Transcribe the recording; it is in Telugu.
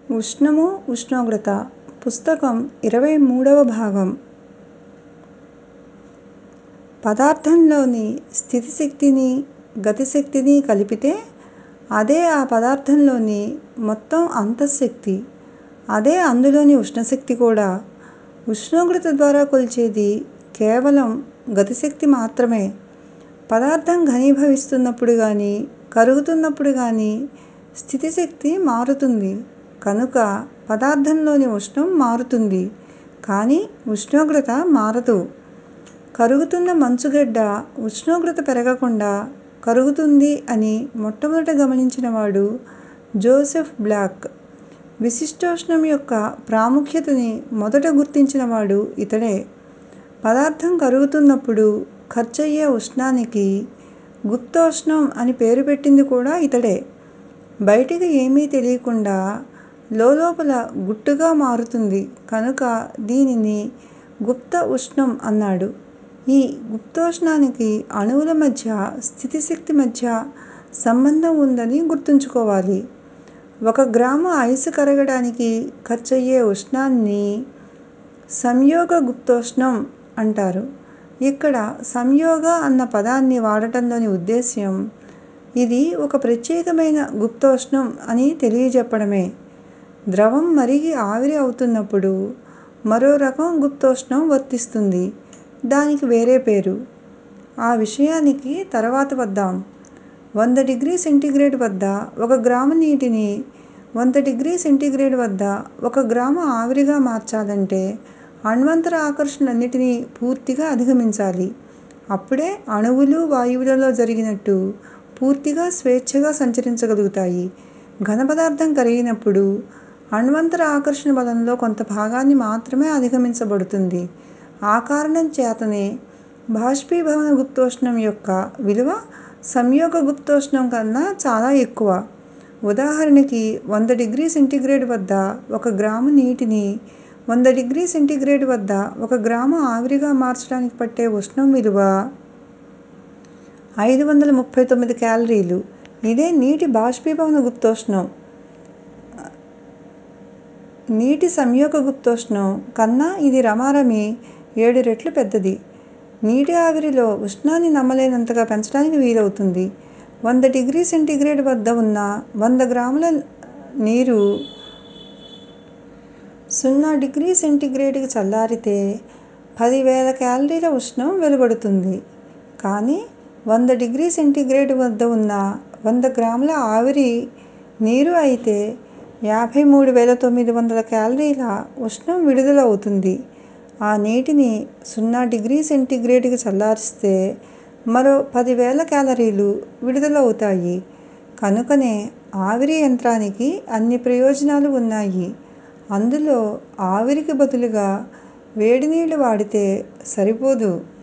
ఉష్ణము ఉష్ణోగ్రత పుస్తకం ఇరవై మూడవ భాగం పదార్థంలోని స్థితి శక్తిని గతి శక్తిని కలిపితే అదే ఆ పదార్థంలోని మొత్తం అంతఃశక్తి అదే అందులోని ఉష్ణశక్తి కూడా ఉష్ణోగ్రత ద్వారా కొలిచేది కేవలం గతిశక్తి మాత్రమే పదార్థం ఘనీభవిస్తున్నప్పుడు గానీ కరుగుతున్నప్పుడు గానీ స్థితి శక్తి మారుతుంది కనుక పదార్థంలోని ఉష్ణం మారుతుంది కానీ ఉష్ణోగ్రత మారదు కరుగుతున్న మంచుగడ్డ ఉష్ణోగ్రత పెరగకుండా కరుగుతుంది అని మొట్టమొదట గమనించినవాడు జోసెఫ్ బ్లాక్ విశిష్టోష్ణం యొక్క ప్రాముఖ్యతని మొదట గుర్తించినవాడు ఇతడే పదార్థం కరుగుతున్నప్పుడు ఖర్చయ్యే ఉష్ణానికి గుప్తోష్ణం అని పేరు పెట్టింది కూడా ఇతడే బయటికి ఏమీ తెలియకుండా లోలోపల గుట్టుగా మారుతుంది కనుక దీనిని గుప్త ఉష్ణం అన్నాడు ఈ గుప్తోష్ణానికి అణువుల మధ్య స్థితి శక్తి మధ్య సంబంధం ఉందని గుర్తుంచుకోవాలి ఒక గ్రాము ఐస్ కరగడానికి ఖర్చయ్యే ఉష్ణాన్ని సంయోగ గుప్తోష్ణం అంటారు ఇక్కడ సంయోగ అన్న పదాన్ని వాడటంలోని ఉద్దేశ్యం ఇది ఒక ప్రత్యేకమైన గుప్తోష్ణం అని తెలియజెప్పడమే ద్రవం మరిగి ఆవిరి అవుతున్నప్పుడు మరో రకం గుప్తోష్ణం వర్తిస్తుంది దానికి వేరే పేరు ఆ విషయానికి తర్వాత వద్దాం వంద డిగ్రీ సెంటీగ్రేడ్ వద్ద ఒక గ్రాము నీటిని వంద డిగ్రీ సెంటీగ్రేడ్ వద్ద ఒక గ్రాము ఆవిరిగా మార్చాలంటే అణ్వంతర ఆకర్షణలన్నిటినీ పూర్తిగా అధిగమించాలి అప్పుడే అణువులు వాయువులలో జరిగినట్టు పూర్తిగా స్వేచ్ఛగా సంచరించగలుగుతాయి ఘనపదార్థం కరిగినప్పుడు అణ్వంతర ఆకర్షణ బలంలో కొంత భాగాన్ని మాత్రమే అధిగమించబడుతుంది ఆ కారణం చేతనే బాష్పీభవన గుప్తోష్ణం యొక్క విలువ సంయోగ గుప్తోష్ణం కన్నా చాలా ఎక్కువ ఉదాహరణకి వంద డిగ్రీ సెంటీగ్రేడ్ వద్ద ఒక గ్రాము నీటిని వంద డిగ్రీ సెంటీగ్రేడ్ వద్ద ఒక గ్రాము ఆవిరిగా మార్చడానికి పట్టే ఉష్ణం విలువ ఐదు వందల ముప్పై తొమ్మిది క్యాలరీలు ఇదే నీటి బాష్పీభవన గుప్తోష్ణం నీటి సంయోగ గుప్తోష్ణం కన్నా ఇది రమారమి ఏడు రెట్లు పెద్దది నీటి ఆవిరిలో ఉష్ణాన్ని నమ్మలేనంతగా పెంచడానికి వీలవుతుంది వంద డిగ్రీ సెంటీగ్రేడ్ వద్ద ఉన్న వంద గ్రాముల నీరు సున్నా డిగ్రీ సెంటీగ్రేడ్కి చల్లారితే పదివేల క్యాలరీల ఉష్ణం వెలువడుతుంది కానీ వంద డిగ్రీ సెంటీగ్రేడ్ వద్ద ఉన్న వంద గ్రాముల ఆవిరి నీరు అయితే యాభై మూడు వేల తొమ్మిది వందల క్యాలరీల ఉష్ణం విడుదల అవుతుంది ఆ నీటిని సున్నా డిగ్రీ సెంటీగ్రేడ్కి చల్లారిస్తే మరో పదివేల క్యాలరీలు విడుదల అవుతాయి కనుకనే ఆవిరి యంత్రానికి అన్ని ప్రయోజనాలు ఉన్నాయి అందులో ఆవిరికి బదులుగా వేడి నీళ్ళు వాడితే సరిపోదు